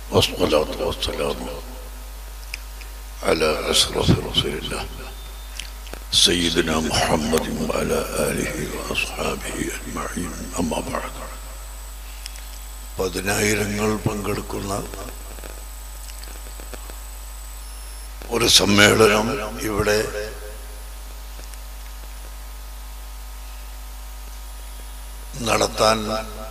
والصلاة والسلام على أشرف رسول الله سيدنا محمد وعلى آله وأصحابه أجمعين أما بعد പതിനായിരങ്ങൾ പങ്കെടുക്കുന്ന ഒരു സമ്മേളനം ഇവിടെ നടത്താൻ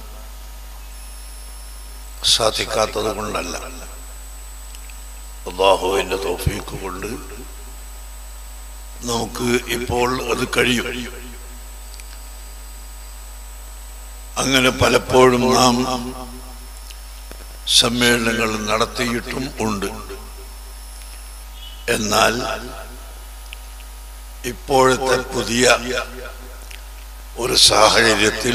സാധിക്കാത്തത് കൊണ്ടല്ല അള്ളാഹുവിൻ്റെ തോഫീക്ക് കൊണ്ട് നമുക്ക് ഇപ്പോൾ അത് കഴിയും അങ്ങനെ പലപ്പോഴും നാം സമ്മേളനങ്ങൾ നടത്തിയിട്ടും ഉണ്ട് എന്നാൽ ഇപ്പോഴത്തെ പുതിയ ഒരു സാഹചര്യത്തിൽ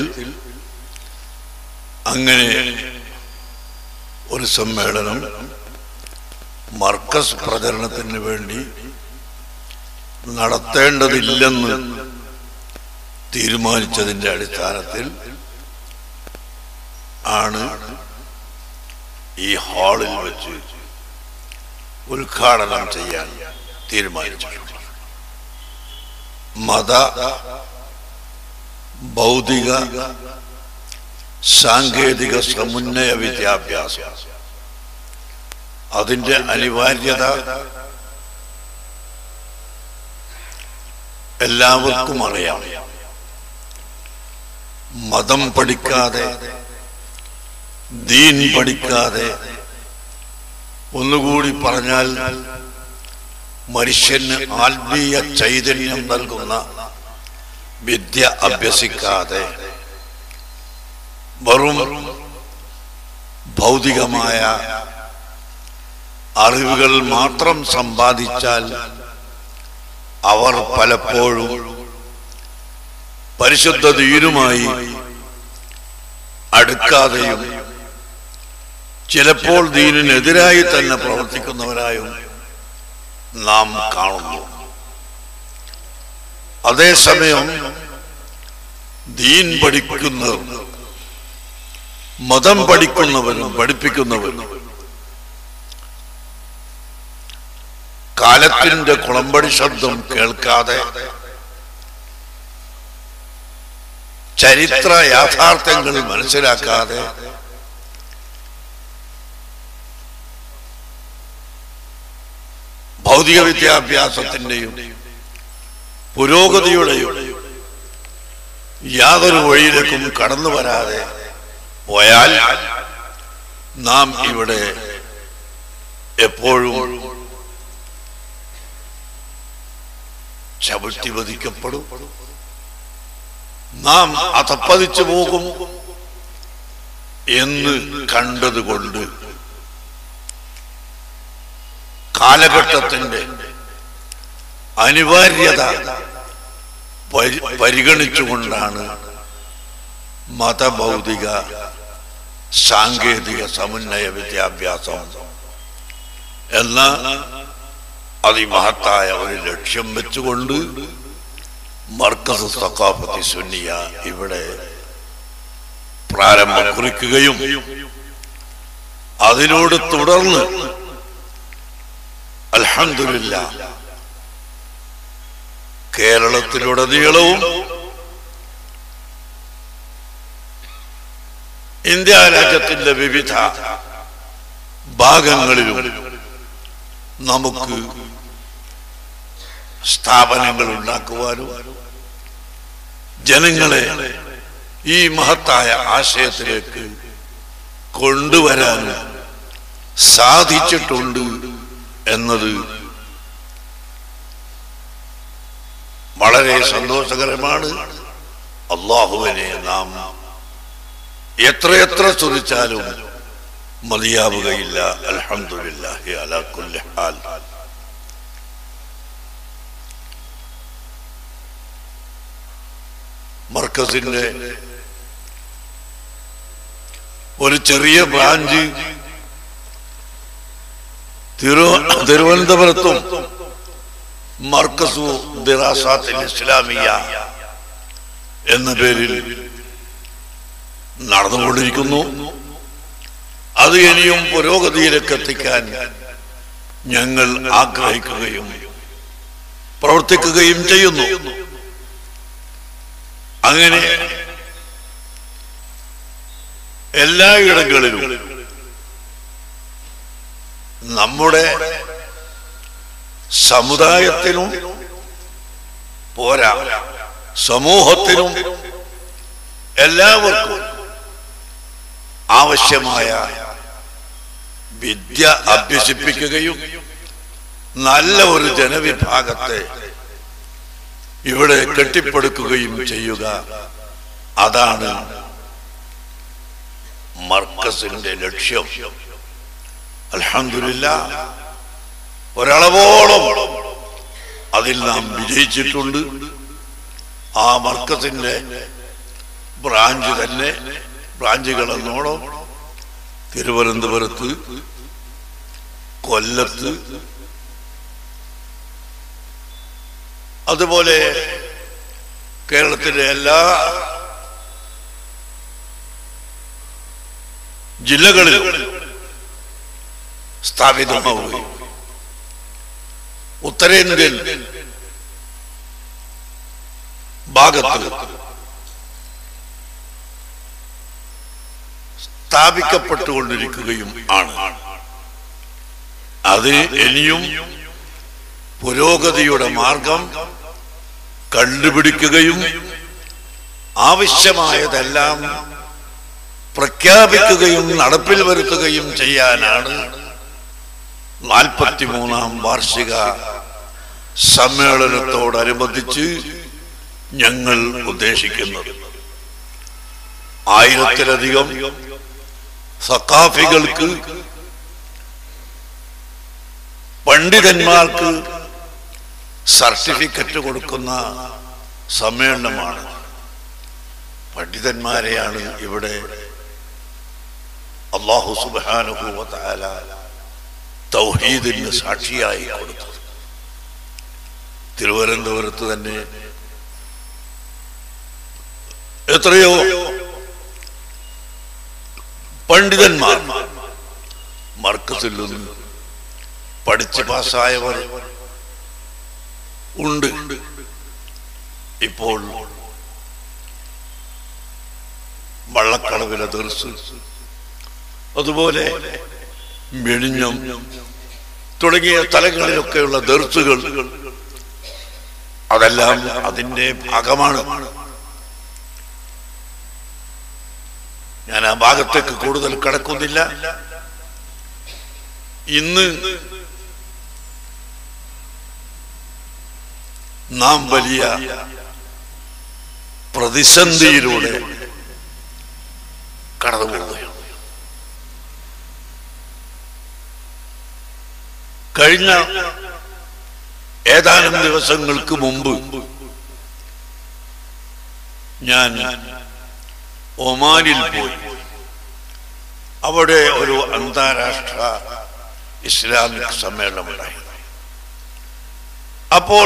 അങ്ങനെ ഒരു സമ്മേളനം മർക്കസ് പ്രചരണത്തിന് വേണ്ടി നടത്തേണ്ടതില്ലെന്ന് തീരുമാനിച്ചതിന്റെ അടിസ്ഥാനത്തിൽ ആണ് ഈ ഹാളിൽ വെച്ച് ഉദ്ഘാടനം ചെയ്യാൻ തീരുമാനിച്ചിട്ടുള്ളത് മത ഭൗതിക സാങ്കേതിക സമുന്നയ വിദ്യാഭ്യാസം അതിന്റെ അനിവാര്യത എല്ലാവർക്കും അറിയാം മതം പഠിക്കാതെ ദീൻ പഠിക്കാതെ ഒന്നുകൂടി പറഞ്ഞാൽ മനുഷ്യന് ആത്മീയ ചൈതന്യം നൽകുന്ന വിദ്യ അഭ്യസിക്കാതെ വെറും ഭൗതികമായ അറിവുകൾ മാത്രം സമ്പാദിച്ചാൽ അവർ പലപ്പോഴും പരിശുദ്ധ ദീനുമായി അടുക്കാതെയും ചിലപ്പോൾ ദീനിനെതിരായി തന്നെ പ്രവർത്തിക്കുന്നവരായും നാം കാണുന്നു അതേസമയം ദീൻ പഠിക്കുന്നവരും മതം പഠിക്കുന്നവരും പഠിപ്പിക്കുന്നവരും കാലത്തിന്റെ കുളമ്പടി ശബ്ദം കേൾക്കാതെ ചരിത്ര യാഥാർത്ഥ്യങ്ങൾ മനസ്സിലാക്കാതെ ഭൗതിക വിദ്യാഭ്യാസത്തിന്റെയും പുരോഗതിയുടെയും യാതൊരു വഴിയിലേക്കും കടന്നു വരാതെ പോയാൽ നാം ഇവിടെ എപ്പോഴും ചവിട്ടി വധിക്കപ്പെടും നാം അതപ്പതിച്ചു പോകും എന്ന് കണ്ടതുകൊണ്ട് കാലഘട്ടത്തിന്റെ അനിവാര്യത പരി- പരിഗണിച്ചുകൊണ്ടാണ് മതഭൗതിക സാങ്കേതിക സമന്വയ വിദ്യാഭ്യാസം എന്ന അതിമഹത്തായ ഒരു ലക്ഷ്യം വെച്ചുകൊണ്ട് മർക്കസ് സക്കാഫത്തി സുന്നിയ ഇവിടെ പ്രാരംഭം കുറിക്കുകയും അതിനോട് തുടർന്ന് അൽഹംദുലില്ല കേരളത്തിലുടനീളവും ഇന്ത്യ രാജ്യത്തിന്റെ വിവിധ ഭാഗങ്ങളിലും നമുക്ക് സ്ഥാപനങ്ങൾ ഉണ്ടാക്കുവാനും ജനങ്ങളെ ഈ മഹത്തായ ആശയത്തിലേക്ക് കൊണ്ടുവരാനും സാധിച്ചിട്ടുണ്ട് എന്നത് വളരെ സന്തോഷകരമാണ് അള്ളാഹുവിനെ നാം എത്രയെത്ര സ്തുതിച്ചാലും മതിയാവുകയില്ല അൽഹംദുലില്ലാഹി അലാ കുല്ലി ഹാൽ മർക്കസിന്റെ ഒരു ചെറിയ ബ്രാഞ്ച് തിരു തിരുവനന്തപുരത്തും മർക്കസു ദിറാസാത്തിൽ ഇസ്ലാമിയ എന്ന പേരിൽ നടന്നുകൊണ്ടിരിക്കുന്നു അത് ഇനിയും പുരോഗതിയിലേക്ക് എത്തിക്കാൻ ഞങ്ങൾ ആഗ്രഹിക്കുകയും പ്രവർത്തിക്കുകയും ചെയ്യുന്നു അങ്ങനെ എല്ലായിടങ്ങളിലും നമ്മുടെ സമുദായത്തിനും പോരാ സമൂഹത്തിനും എല്ലാവർക്കും ആവശ്യമായ വിദ്യ അഭ്യസിപ്പിക്കുകയും നല്ല ഒരു ജനവിഭാഗത്തെ ഇവിടെ കെട്ടിപ്പടുക്കുകയും ചെയ്യുക അതാണ് മർക്കസിന്റെ ലക്ഷ്യം അൽഹംദുലില്ല ഒരളവോളം അതിൽ നാം വിജയിച്ചിട്ടുണ്ട് ആ മർക്കസിന്റെ ബ്രാഞ്ച് തന്നെ ബ്രാഞ്ചുകൾ എന്നോണം തിരുവനന്തപുരത്ത് കൊല്ലത്ത് അതുപോലെ കേരളത്തിലെ എല്ലാ ജില്ലകളിലും സ്ഥാപിതമാവുകയും ഉത്തരേന്ത്യൻ ഭാഗത്ത് സ്ഥാപിക്കപ്പെട്ടുകൊണ്ടിരിക്കുകയും ആണ് അത് ഇനിയും പുരോഗതിയുടെ മാർഗം കണ്ടുപിടിക്കുകയും ആവശ്യമായതെല്ലാം പ്രഖ്യാപിക്കുകയും നടപ്പിൽ വരുത്തുകയും ചെയ്യാനാണ് നാൽപ്പത്തിമൂന്നാം വാർഷിക സമ്മേളനത്തോടനുബന്ധിച്ച് ഞങ്ങൾ ഉദ്ദേശിക്കുന്നത് ആയിരത്തിലധികം സക്കാഫികൾക്ക് പണ്ഡിതന്മാർക്ക് സർട്ടിഫിക്കറ്റ് കൊടുക്കുന്ന സമ്മേളനമാണ് പണ്ഡിതന്മാരെയാണ് ഇവിടെ അള്ളാഹു സുബാനുഭൂവത്താല തൗഹീദിന് സാക്ഷിയായി കൊടുത്തത് തിരുവനന്തപുരത്ത് തന്നെ എത്രയോ പണ്ഡിതന്മാർ മർക്കസിൽ നിന്ന് പഠിച്ച് പാസ്സായവർ ഉണ്ട് ഇപ്പോൾ വള്ളക്കടവിലെ ദർസ് അതുപോലെ മെഴിഞ്ഞം തുടങ്ങിയ സ്ഥലങ്ങളിലൊക്കെയുള്ള ദർസുകൾ അതെല്ലാം അതിന്റെ ഭാഗമാണ് ഞാൻ ആ ഭാഗത്തേക്ക് കൂടുതൽ കടക്കുന്നില്ല ഇന്ന് നാം വലിയ പ്രതിസന്ധിയിലൂടെ കടന്നു പോവുകയാണ് കഴിഞ്ഞ ഏതാനും ദിവസങ്ങൾക്ക് മുമ്പ് ഞാൻ ഒമാനിൽ പോയി അവിടെ ഒരു അന്താരാഷ്ട്ര ഇസ്ലാമിക് സമ്മേളനമുണ്ടായി അപ്പോൾ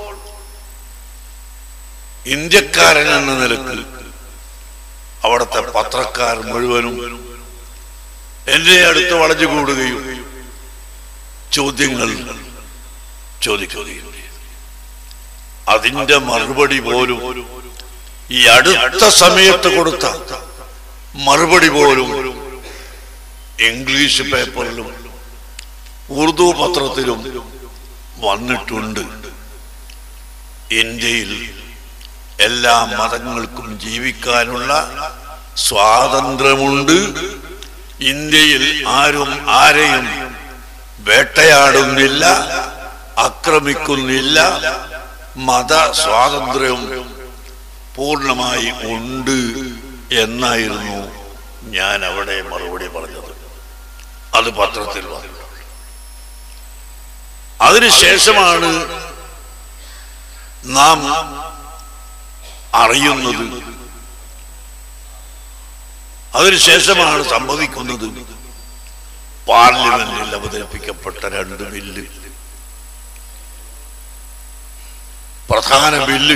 ഇന്ത്യക്കാരൻ എന്ന നിലക്ക് അവിടുത്തെ പത്രക്കാർ മുഴുവനും എന്റെ അടുത്ത് വളഞ്ഞുകൂടുകയും ചോദ്യങ്ങൾ ചോദിക്കുകയും അതിന്റെ മറുപടി പോലും ഈ അടുത്ത സമയത്ത് കൊടുത്ത മറുപടി പോലും ഇംഗ്ലീഷ് പേപ്പറിലും ഉറുദു പത്രത്തിലും വന്നിട്ടുണ്ട് ഇന്ത്യയിൽ എല്ലാ മതങ്ങൾക്കും ജീവിക്കാനുള്ള സ്വാതന്ത്ര്യമുണ്ട് ഇന്ത്യയിൽ ആരും ആരെയും വേട്ടയാടുന്നില്ല ആക്രമിക്കുന്നില്ല മത സ്വാതന്ത്ര്യം പൂർണ്ണമായി ഉണ്ട് എന്നായിരുന്നു ഞാൻ അവിടെ മറുപടി പറഞ്ഞത് അത് പത്രത്തിൽ വന്നു അതിനുശേഷമാണ് നാം അറിയുന്നത് അതിനുശേഷമാണ് സംഭവിക്കുന്നത് പാർലമെന്റിൽ അവതരിപ്പിക്കപ്പെട്ട രണ്ട് ബില്ല് പ്രധാന ബില്ല്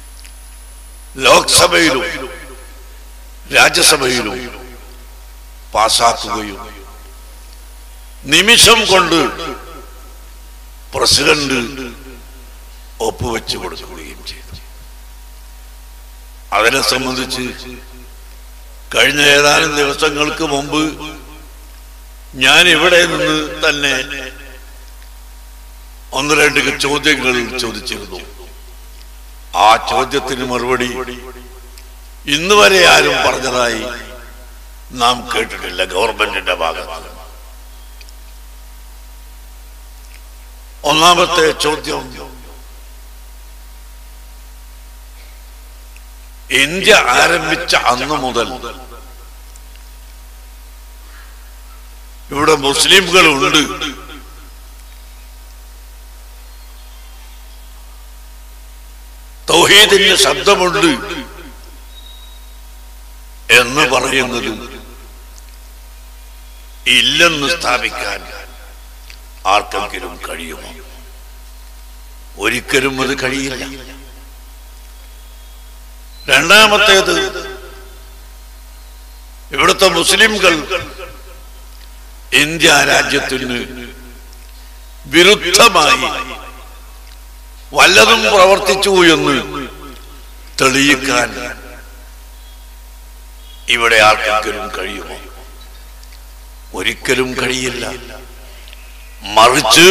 ലോക്സഭയിലും രാജ്യസഭയിലും പാസാക്കുകയും നിമിഷം കൊണ്ട് പ്രസിഡന്റ് ഒപ്പുവെച്ച് കൊടുക്കുകയും ചെയ്തു അതിനെ സംബന്ധിച്ച് കഴിഞ്ഞ ഏതാനും ദിവസങ്ങൾക്ക് മുമ്പ് ഞാൻ ഇവിടെ നിന്ന് തന്നെ ഒന്ന് രണ്ട് ചോദ്യങ്ങൾ ചോദിച്ചിരുന്നു ആ ചോദ്യത്തിന് മറുപടി ഇന്ന് വരെ ആരും പറഞ്ഞതായി നാം കേട്ടിട്ടില്ല ഗവൺമെന്റിന്റെ ഭാഗത്ത് ഒന്നാമത്തെ ചോദ്യം ഇന്ത്യ ആരംഭിച്ച അന്ന് മുതൽ ഇവിടെ മുസ്ലിംകളുണ്ട് തൗഹീദിന്റെ ശബ്ദമുണ്ട് എന്ന് പറയുന്നത് ഇല്ലെന്ന് സ്ഥാപിക്കാൻ ആർക്കെങ്കിലും കഴിയുമോ ഒരിക്കലും അത് കഴിയില്ല രണ്ടാമത്തേത് ഇവിടുത്തെ മുസ്ലിംകൾ ഇന്ത്യ രാജ്യത്തിന് വിരുദ്ധമായി വല്ലതും പ്രവർത്തിച്ചു എന്ന് തെളിയിക്കാൻ ഇവിടെ ആർക്കെങ്കിലും കഴിയുമോ ഒരിക്കലും കഴിയില്ല മറിച്ച്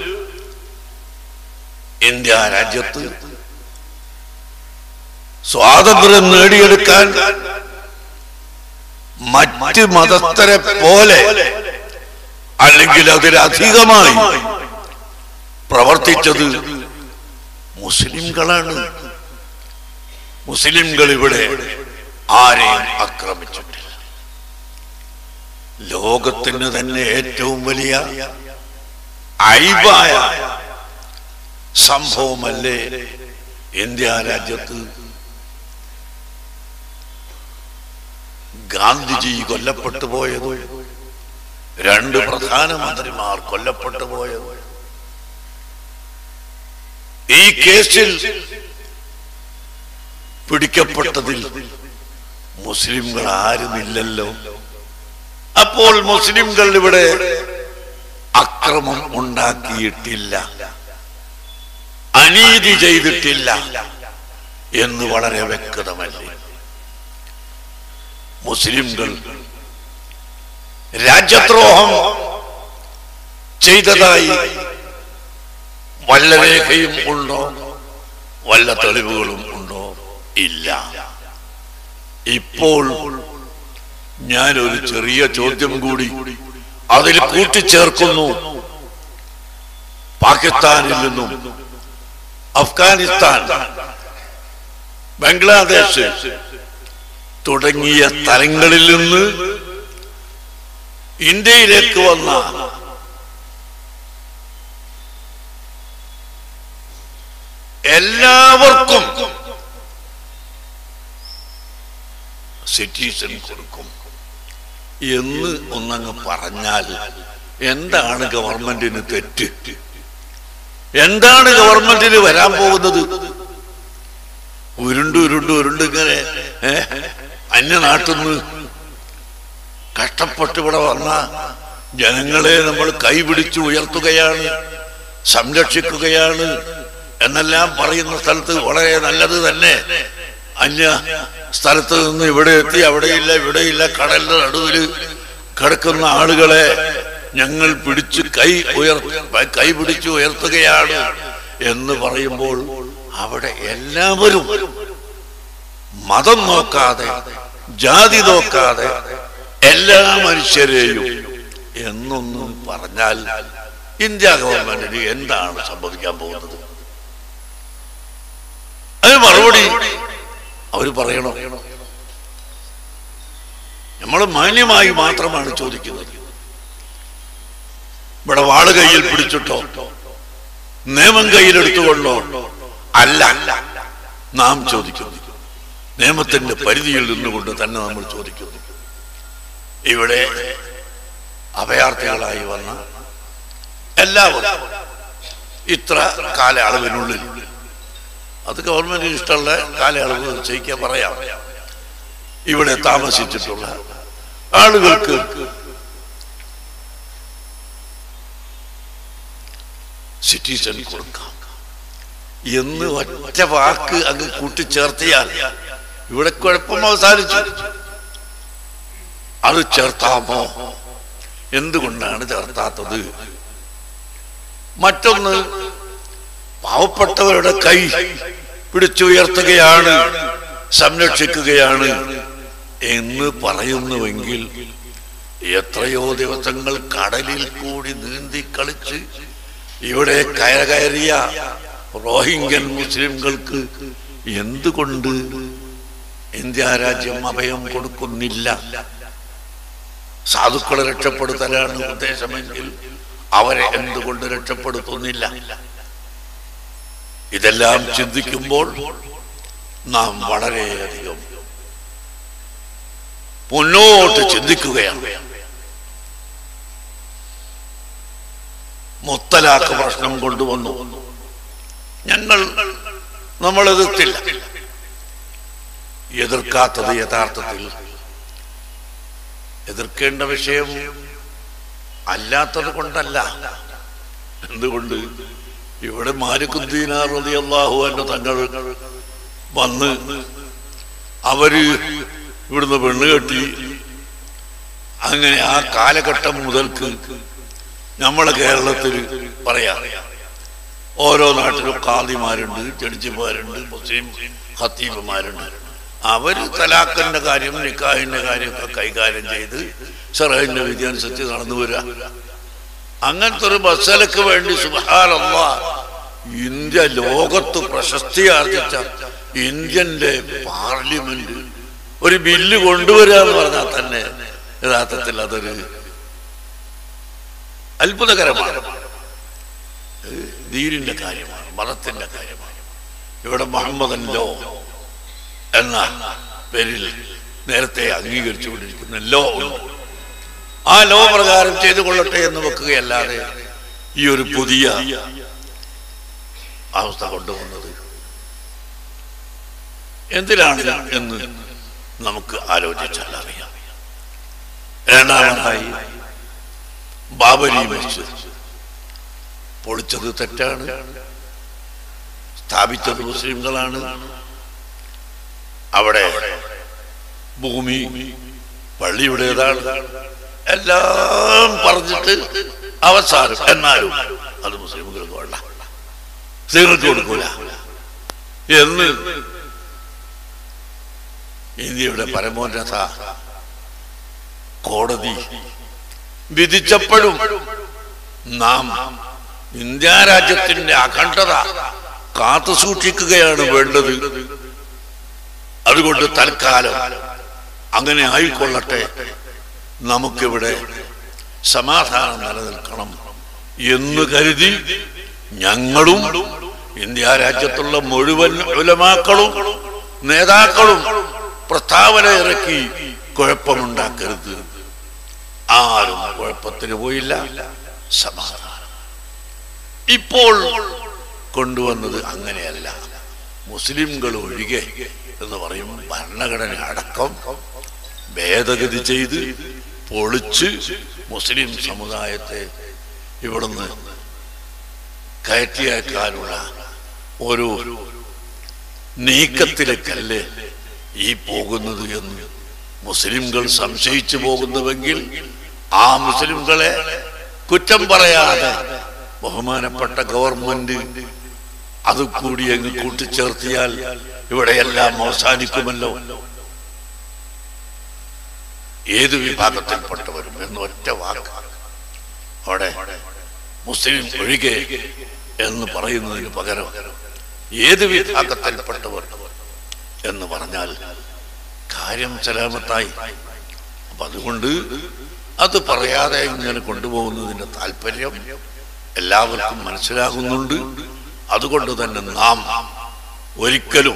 ഇന്ത്യ രാജ്യത്ത് സ്വാതന്ത്ര്യം നേടിയെടുക്കാൻ മറ്റ് മതസ്ഥരെ പോലെ അല്ലെങ്കിൽ അതിലധികമായി പ്രവർത്തിച്ചത് മുസ്ലിംകളാണ് മുസ്ലിംകൾ ഇവിടെ ആരെയും ആക്രമിച്ചിട്ടില്ല ലോകത്തിന് തന്നെ ഏറ്റവും വലിയ ഐബായ സംഭവമല്ലേ ഇന്ത്യ രാജ്യത്ത് ഗാന്ധിജി കൊല്ലപ്പെട്ടു പോയത് രണ്ട് പ്രധാനമന്ത്രിമാർ കൊല്ലപ്പെട്ടു പോയത് ഈ കേസിൽ പിടിക്കപ്പെട്ടതിൽ മുസ്ലിംകൾ ആരുമില്ലല്ലോ അപ്പോൾ മുസ്ലിംകൾ ഇവിടെ അക്രമം ഉണ്ടാക്കിയിട്ടില്ല അനീതി ചെയ്തിട്ടില്ല എന്ന് വളരെ വ്യക്തമല്ലേ മുസ്ലിംകൾ രാജ്യദ്രോഹം ചെയ്തതായി വല്ല രേഖയും ഉണ്ടോ വല്ല തെളിവുകളും ഉണ്ടോ ഇല്ല ഇപ്പോൾ ഞാനൊരു ചെറിയ ചോദ്യം കൂടി അതിൽ കൂട്ടിച്ചേർക്കുന്നു പാകിസ്ഥാനിൽ നിന്നും അഫ്ഗാനിസ്ഥാൻ ബംഗ്ലാദേശ് തുടങ്ങിയ സ്ഥലങ്ങളിൽ നിന്ന് ഇന്ത്യയിലേക്ക് വന്ന എല്ലാവർക്കും സിറ്റിസൺ കൊടുക്കും എന്ന് ഒന്നങ്ങ് പറഞ്ഞാൽ എന്താണ് ഗവൺമെന്റിന് തെറ്റ് എന്താണ് ഗവൺമെന്റിന് വരാൻ പോകുന്നത് ഉരുണ്ട് ഉരുണ്ട് ഉരുണ്ട് ഇങ്ങനെ ഏ, അന്യനാട്ടിൽ നിന്ന് കഷ്ടപ്പെട്ട് ഇവിടെ വന്ന ജനങ്ങളെ നമ്മൾ കൈപിടിച്ച് ഉയർത്തുകയാണ് സംരക്ഷിക്കുകയാണ് എന്നെല്ലാം പറയുന്ന സ്ഥലത്ത് വളരെ നല്ലത് തന്നെ അന്യ സ്ഥലത്ത് നിന്ന് ഇവിടെ എത്തി അവിടെയില്ല ഇവിടെയില്ല കടലിന്റെ നടുവില് കിടക്കുന്ന ആളുകളെ ഞങ്ങൾ പിടിച്ച് കൈ ഉയർ കൈ പിടിച്ച് ഉയർത്തുകയാണ് എന്ന് പറയുമ്പോൾ അവിടെ എല്ലാവരും മതം നോക്കാതെ ജാതി നോക്കാതെ എല്ലാ മനുഷ്യരെയും എന്നൊന്നും പറഞ്ഞാൽ ഇന്ത്യ ഗവൺമെന്റിന് എന്താണ് സംഭവിക്കാൻ പോകുന്നത് അതിന് മറുപടി അവർ പറയണോ നമ്മൾ മാന്യമായി മാത്രമാണ് ചോദിക്കുന്നത് ഇവിടെ വാള് കയ്യിൽ പിടിച്ചിട്ടോ നിയമം കയ്യിലെടുത്തുകൊണ്ടോ അല്ല നാം ചോദിക്കുന്നു നിയമത്തിന്റെ പരിധിയിൽ നിന്നുകൊണ്ട് തന്നെ നമ്മൾ ചോദിക്കുന്നു ഇവിടെ അഭയാർത്ഥികളായി വന്ന എല്ലാവരും ഇത്ര കാലയളവിനുള്ളിൽ അത് ഗവൺമെന്റിന് ഇഷ്ടമുള്ള കാലയളവ് നിശ്ചയിക്കാൻ പറയാം ഇവിടെ താമസിച്ചിട്ടുള്ള ആളുകൾക്ക് സിറ്റിസൺ കൊടുക്കാം എന്ന് ഒറ്റ വാക്ക് അങ്ങ് കൂട്ടിച്ചേർത്തിയാൽ ഇവിടെ കുഴപ്പം അവസാനിച്ചു അത് ചേർത്താമോ എന്തുകൊണ്ടാണ് ചേർത്താത്തത് മറ്റൊന്ന് പാവപ്പെട്ടവരുടെ കൈ പിടിച്ചുയർത്തുകയാണ് സംരക്ഷിക്കുകയാണ് എന്ന് പറയുന്നുവെങ്കിൽ എത്രയോ ദിവസങ്ങൾ കടലിൽ കൂടി നീന്തി കളിച്ച് ഇവിടെ കയറ കയറിയ റോഹിംഗ്യൻ മുസ്ലിംകൾക്ക് എന്തുകൊണ്ട് ഇന്ത്യ രാജ്യം അഭയം കൊടുക്കുന്നില്ല സാധുക്കളെ രക്ഷപ്പെടുത്തലാണ് ഉദ്ദേശമെങ്കിൽ അവരെ എന്തുകൊണ്ട് രക്ഷപ്പെടുത്തുന്നില്ല ഇതെല്ലാം ചിന്തിക്കുമ്പോൾ നാം വളരെയധികം മുന്നോട്ട് ചിന്തിക്കുകയാണ് മുത്തലാഖ് പ്രശ്നം കൊണ്ടുവന്നു ഞങ്ങൾ നമ്മൾ എതിർത്തില്ല എതിർക്കാത്തത് യഥാർത്ഥത്തിൽ എതിർക്കേണ്ട വിഷയം അല്ലാത്തത് കൊണ്ടല്ല എന്തുകൊണ്ട് ഇവിടെ മാലിക്കുദ്ദീനാർ റതി അള്ളാഹു എന്റെ തങ്ങൾ വന്ന് അവര് ഇവിടുന്ന് പെണ്ണ് കെട്ടി അങ്ങനെ ആ കാലഘട്ടം മുതൽക്ക് നമ്മളെ കേരളത്തിൽ പറയാം ഓരോ നാട്ടിലും കാദിമാരുണ്ട് ജഡ്ജിമാരുണ്ട് മുസ്ലിം ഖത്തീബുമാരുണ്ട് അവര് തലാഖിന്റെ കാര്യം നിക്കാഹിന്റെ കാര്യമൊക്കെ കൈകാര്യം ചെയ്ത് ഷറഹിന്റെ വിധി അനുസരിച്ച് നടന്നു വരിക അങ്ങനത്തെ ഒരു മസലക്ക് വേണ്ടി സുബാനല്ല ഇന്ത്യ ലോകത്ത് പ്രശസ്തി ആർജിച്ച ഇന്ത്യന്റെ പാർലമെന്റ് ഒരു ബില്ല് കൊണ്ടുവരിക എന്ന് പറഞ്ഞാൽ തന്നെ യഥാർത്ഥത്തിൽ അതൊരു അത്ഭുതകരമാണ് ദീനിന്റെ കാര്യമാണ് മതത്തിന്റെ കാര്യമാണ് ഇവിടെ മുഹമ്മദൻ ലോ എന്ന പേരിൽ നേരത്തെ അംഗീകരിച്ചുകൊണ്ടിരിക്കുന്ന ലോ ഉണ്ട് ആ ലോ പ്രകാരം ചെയ്തു കൊള്ളട്ടെ എന്ന് വെക്കുകയല്ലാതെ ഈ ഒരു പുതിയ അവസ്ഥ കൊണ്ടുവന്നത് എന്തിനാണ് എന്ന് നമുക്ക് ആലോചിച്ചാൽ അറിയാം രണ്ടാമതായി ബാബരി മസ്ജിദ് പൊളിച്ചത് തെറ്റാണ് സ്ഥാപിച്ചത് മുസ്ലിംകളാണ് അവിടെ ഭൂമി പള്ളിയുടേതാണ് എല്ലാം പറഞ്ഞിട്ട് അവസാനം എന്നാലും അത് മുസ്ലിമുകൾക്ക് വേണ്ട സ്ത്രീകൾക്ക് കൊടുക്കൂല എന്ന് ഇന്ത്യയുടെ പരമോന്നത കോടതി വിധിച്ചപ്പോഴും നാം ഇന്ത്യ രാജ്യത്തിന്റെ അഖണ്ഡത കാത്തു സൂക്ഷിക്കുകയാണ് വേണ്ടത് അതുകൊണ്ട് തൽക്കാലം അങ്ങനെ ആയിക്കൊള്ളട്ടെ നമുക്കിവിടെ സമാധാനം നിലനിൽക്കണം എന്ന് കരുതി ഞങ്ങളും ഇന്ത്യ രാജ്യത്തുള്ള മുഴുവൻ ഉലമാക്കളും നേതാക്കളും പ്രസ്താവന ഇറക്കി കുഴപ്പമുണ്ടാക്കരുത് ആരും കുഴപ്പത്തിന് പോയില്ല സമാധാനം ഇപ്പോൾ കൊണ്ടുവന്നത് അങ്ങനെയല്ല മുസ്ലിംകൾ ഒഴികെ എന്ന് പറയും ഭരണഘടന അടക്കം ഭേദഗതി ചെയ്ത് പൊളിച്ച് മുസ്ലിം സമുദായത്തെ ഇവിടുന്ന് കയറ്റിയേക്കാനുള്ള ഒരു നീക്കത്തിലേക്കല്ലേ ഈ പോകുന്നത് എന്ന് മുസ്ലിംകൾ സംശയിച്ചു പോകുന്നുവെങ്കിൽ ആ മുസ്ലിംകളെ കുറ്റം പറയാതെ ബഹുമാനപ്പെട്ട ഗവൺമെന്റ് അത് കൂടി അങ്ങ് കൂട്ടിച്ചേർത്തിയാൽ ഇവിടെയെല്ലാം അവസാനിക്കുമല്ലോ ഏത് വിഭാഗത്തിൽപ്പെട്ടവരും എന്ന് ഒറ്റ വാക്ക് അവിടെ മുസ്ലിം ഒഴികെ എന്ന് പറയുന്നതിന് പകരം ഏത് വിഭാഗത്തിൽപ്പെട്ടവർ എന്ന് പറഞ്ഞാൽ കാര്യം സലാമത്തായി അപ്പൊ അതുകൊണ്ട് അത് പറയാതെ ഇങ്ങനെ കൊണ്ടുപോകുന്നതിന്റെ താല്പര്യം എല്ലാവർക്കും മനസ്സിലാകുന്നുണ്ട് അതുകൊണ്ട് തന്നെ നാം ഒരിക്കലും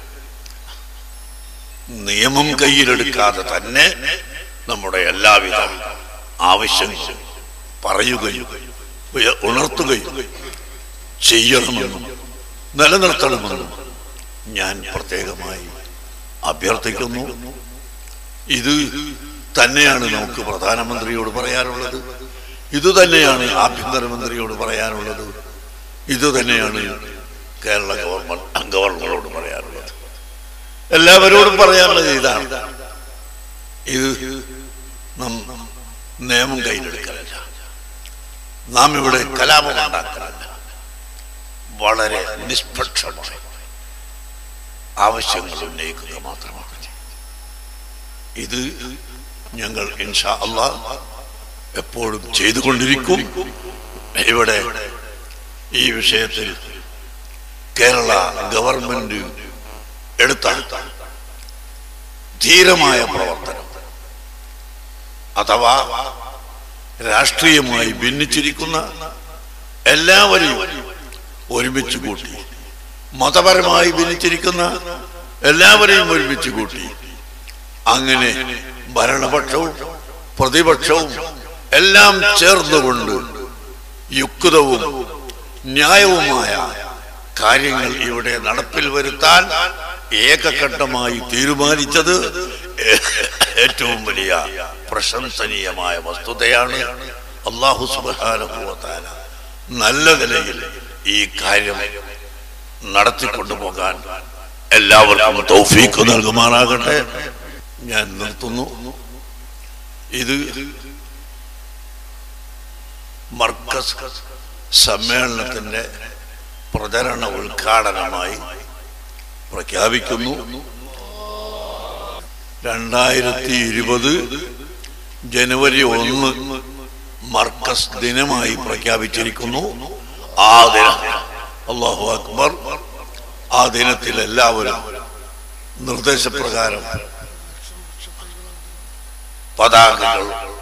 നിയമം കയ്യിലെടുക്കാതെ തന്നെ നമ്മുടെ എല്ലാവിധ ആവശ്യങ്ങളും പറയുകയും ഉയ- ഉണർത്തുകയും ചെയ്യണമെന്നും നിലനിർത്തണമെന്നും ഞാൻ പ്രത്യേകമായി അഭ്യർത്ഥിക്കുന്നു ഇത് തന്നെയാണ് നമുക്ക് പ്രധാനമന്ത്രിയോട് പറയാനുള്ളത് ഇതുതന്നെയാണ് ആഭ്യന്തരമന്ത്രിയോട് പറയാനുള്ളത് ഇതുതന്നെയാണ് കേരള ഗവൺമെന്റ് ഗവർണറോട് പറയാനുള്ളത് എല്ലാവരോടും പറയാനുള്ളത് ഇതാണ് ഇത് നാം നിയമം കയ്യിലെടുക്കലല്ല നാം ഇവിടെ കലാപം ഉണ്ടാക്കലല്ല വളരെ നിഷ്പക്ഷമായി ആവശ്യങ്ങൾ ഉന്നയിക്കുക മാത്രമാണ് ഇത് ഞങ്ങൾ ഇൻഷാ അള്ളാ എപ്പോഴും ചെയ്തുകൊണ്ടിരിക്കും ഇവിടെ ഈ വിഷയത്തിൽ കേരള ഗവൺമെന്റ് എടുത്ത ധീരമായ പ്രവർത്തനം അഥവാ രാഷ്ട്രീയമായി ഭിന്നിച്ചിരിക്കുന്ന എല്ലാവരെയും ഒരുമിച്ച് കൂട്ടി മതപരമായി ഭിന്നിച്ചിരിക്കുന്ന എല്ലാവരെയും ഒരുമിച്ച് കൂട്ടി അങ്ങനെ ഭരണപക്ഷവും പ്രതിപക്ഷവും എല്ലാം ചേർന്നുകൊണ്ട് യുക്തവും ന്യായവുമായ കാര്യങ്ങൾ ഇവിടെ നടപ്പിൽ വരുത്താൻ ഏകഘട്ടമായി തീരുമാനിച്ചത് ഏറ്റവും വലിയ പ്രശംസനീയമായ വസ്തുതയാണ് അള്ളാഹു സുബാനുഭവത്താല നല്ല നിലയിൽ ഈ കാര്യം നടത്തിക്കൊണ്ടുപോകാൻ എല്ലാവർക്കും തൗഫീഖ് നൽകുമാറാകട്ടെ ഞാൻ നിർത്തുന്നു ഇത് മർക്കസ് സമ്മേളനത്തിന്റെ പ്രചരണ ഉദ്ഘാടനമായി പ്രഖ്യാപിക്കുന്നു രണ്ടായിരത്തി ഇരുപത് ജനുവരി ഒന്ന് മർക്കസ് ദിനമായി പ്രഖ്യാപിച്ചിരിക്കുന്നു ആ ദിനം അള്ളാഹു അക്ബർ ആ ദിനത്തിൽ എല്ലാവരും നിർദ്ദേശപ്രകാരം പതാകകൾ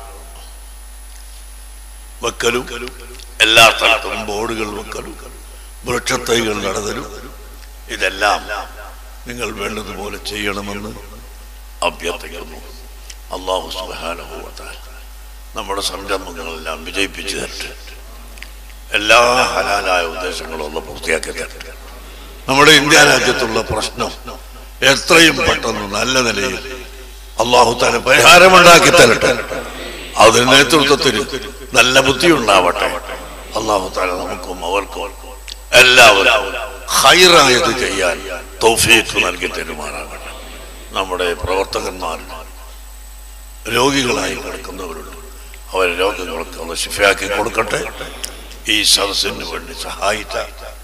വെക്കലും എല്ലാ സ്ഥലത്തും ബോർഡുകൾ വെക്കലും വൃക്ഷത്തൈകൾ നടതലും ഇതെല്ലാം നിങ്ങൾ വേണ്ടതുപോലെ ചെയ്യണമെന്ന് അഭ്യർത്ഥിക്കുന്നു അള്ളാഹു സുബാനുഭവത്താൽ നമ്മുടെ സംരംഭങ്ങളെല്ലാം വിജയിപ്പിച്ചു തരട്ടെ എല്ലാ ഹലാലായ ഉദ്ദേശങ്ങളും ഒന്ന് പൂർത്തിയാക്കി തരട്ടെ നമ്മുടെ ഇന്ത്യ രാജ്യത്തുള്ള പ്രശ്നം എത്രയും പെട്ടെന്ന് നല്ല നിലയിൽ അള്ളാഹു താല പരിഹാരമുണ്ടാക്കി തരട്ടെ അതിന് നേതൃത്വത്തിൽ നല്ല ബുദ്ധി ഉണ്ടാവട്ടെ അള്ളാഹു താല നമുക്കും അവർക്കും എല്ലാവരും ഹൈറായത് ചെയ്യാൻ തൗഫീഖ് നൽകി തരുമാറാകട്ടെ നമ്മുടെ പ്രവർത്തകന്മാർ രോഗികളായി കിടക്കുന്നവരുണ്ട് അവരെ രോഗങ്ങൾക്ക് ഒന്ന് ശിഫയാക്കി കൊടുക്കട്ടെ ഈ സദസ്സിന് വേണ്ടി സഹായിച്ച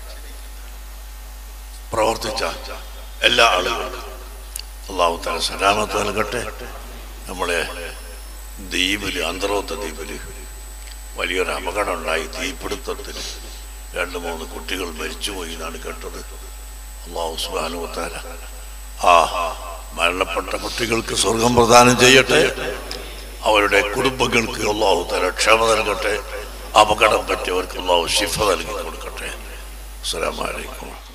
പ്രവർത്തിച്ച എല്ലാ ആളുകൾക്കും അള്ളാഹു തല സലാമത്ത് നൽകട്ടെ നമ്മുടെ ദ്വീപില് അന്തർവത്ത ദ്വീപില് വലിയൊരു അപകടം ഉണ്ടായി തീപിടുത്തത്തിൽ രണ്ട് മൂന്ന് കുട്ടികൾ മരിച്ചുപോയി എന്നാണ് കേട്ടത് അള്ളാഹു സുബാനുവത്താല ആ മരണപ്പെട്ട കുട്ടികൾക്ക് സ്വർഗം പ്രദാനം ചെയ്യട്ടെ അവരുടെ കുടുംബങ്ങൾക്ക് അള്ളാഹു തല ക്ഷമ നൽകട്ടെ അപകടം പറ്റിയവർക്ക് അള്ളാഹു ശിഫ നൽകി കൊടുക്കട്ടെ അസ്സലാമു അലൈക്കും